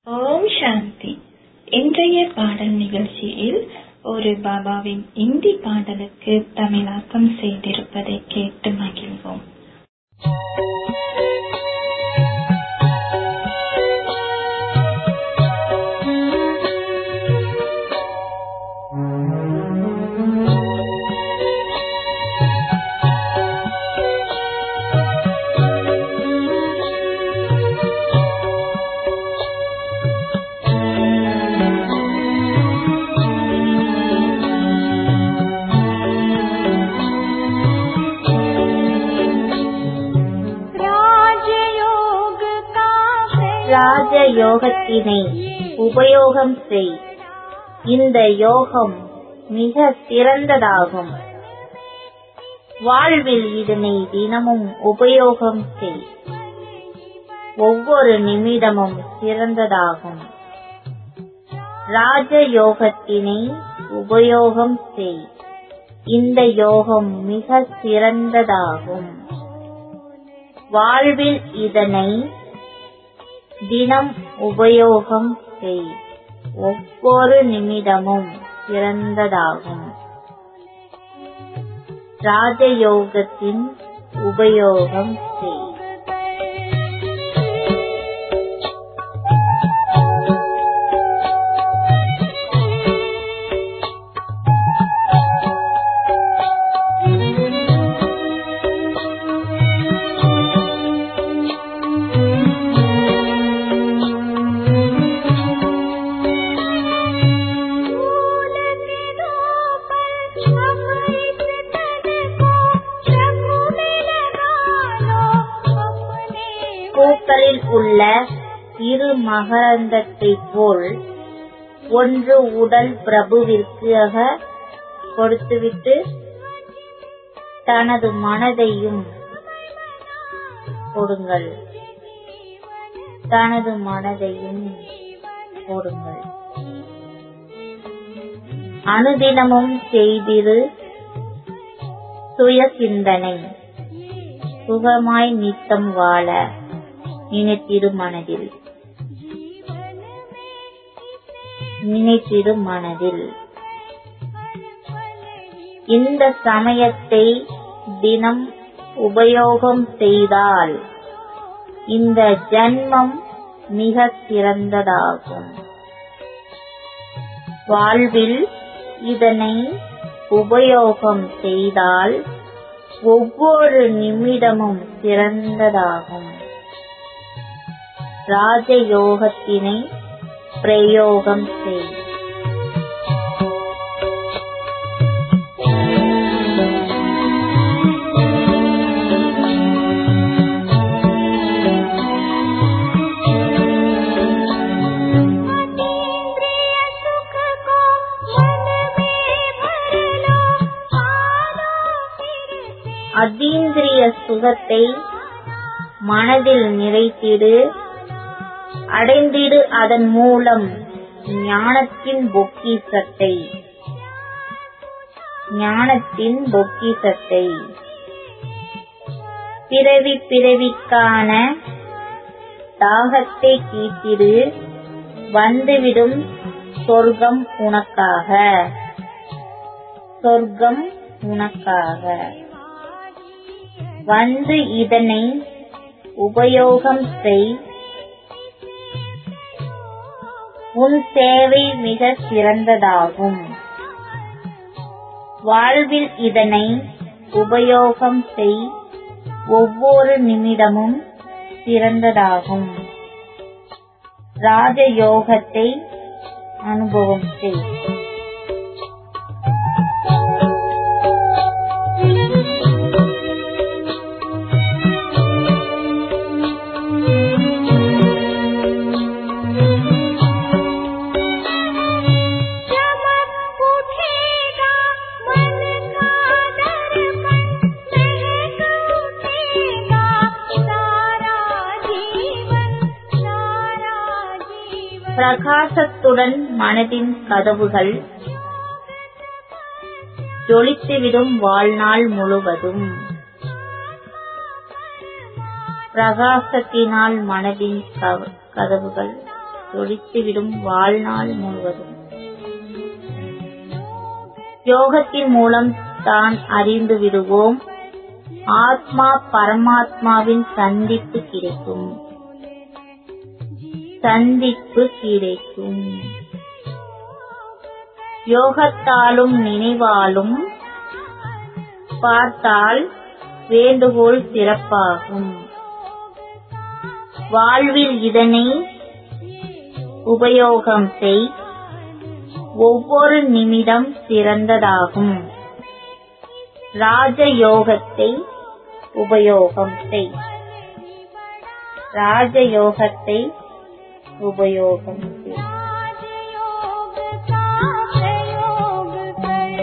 ஓம் சாந்தி இன்றைய பாடல் நிகழ்ச்சியில் ஒரு பாபாவின் இந்தி பாடலுக்கு தமிழாக்கம் செய்திருப்பதை கேட்டு மகிழ்வோம் राजयोग का ராஜ யோகத்தினை உபயோகம் செய் இந்த யோகம் மிக சிறந்ததாகும் வாழ்வில் இதனை தினமும் உபயோகம் செய் ஒவ்வொரு நிமிடமும் சிறந்ததாகும் ராஜ யோகத்தினை உபயோகம் செய் இந்த யோகம் மிக சிறந்ததாகும் வாழ்வில் இதனை தினம் உபயோகம் செய் ஒவ்வொரு நிமிடமும் சிறந்ததாகும் ராஜயோகத்தின் உபயோகம் செய் फूल के दो पर अब इस तन को प्रभु में लगा लो अपने பூக்களில் உள்ள இரு மகரந்தத்தைப் போல் ஒன்று உடல் பிரபுவிற்காக கொடுத்துவிட்டு தனது மனதையும் கொடுங்கள் தனது மனதையும் கொடுங்கள் அனுதினமும் செய்திரு சுய சிந்தனை சுகமாய் நித்தம் வாழ நினைத்திரு மனதில் நினைத்திரு மனதில் இந்த சமயத்தை தினம் உபயோகம் செய்தால் இந்த ஜன்மம் மிக சிறந்ததாகும் வாழ்வில் இதனை உபயோகம் செய்தால் ஒவ்வொரு நிமிடமும் சிறந்ததாகும் ராஜயோகத்தினை பிரயோகம் செய் अतीन्द्रिय सुख को मन में भर लो आलो फिर से அதீந்திரிய சுகத்தை மனதில் நிறைத்திடு அடைந்திடு அதன் மூலம் ஞானத்தின் பொக்கிசத்தை ஞானத்தின் பொக்கிசத்தை பிறவி பிறவிக்கான தாகத்தை தீர்த்திடு வந்துவிடும் சொர்க்கம் உனக்காக சொர்க்கம் உனக்காக வந்து இதனை உபயோகம் செய் உன் சேவை மிக சிறந்ததாகும் வாழ்வில் இதனை உபயோகம் செய் ஒவ்வொரு நிமிடமும் சிறந்ததாகும் ராஜயோகத்தை அனுபவம் செய் चमक उठेगा मन का दर्पण महक उठेगा सारा जीवन सारा जीवन பிரகாசத்துடன் மனதின் கதவுகள் ஜொலித்துவிடும் வாழ்நாள் முழுவதும் பிரகாசத்தினால் மனதின் கவ- கதவுகள் ஜொலித்துவிடும் வாழ்நாள் முழுவதும் யோகத்தின் மூலம் தான் அறிந்து விடுவோம் ஆத்மா பரமாத்மாவின் சந்திப்பு கிடைக்கும் சந்திப்பு கிடைக்கும் யோகத்தாலும் நினைவாலும் பார்த்தால் வேண்டுகோள் சிறப்பாகும் வாழ்வில் இதனை உபயோகம் செய் ஒவ்வொரு நிமிடம் சிறந்ததாகும் ராஜயோகத்தை உபயோகம் செய் ராஜயோகத்தை உபயோகம் செய் राजयोग का प्रयोग कर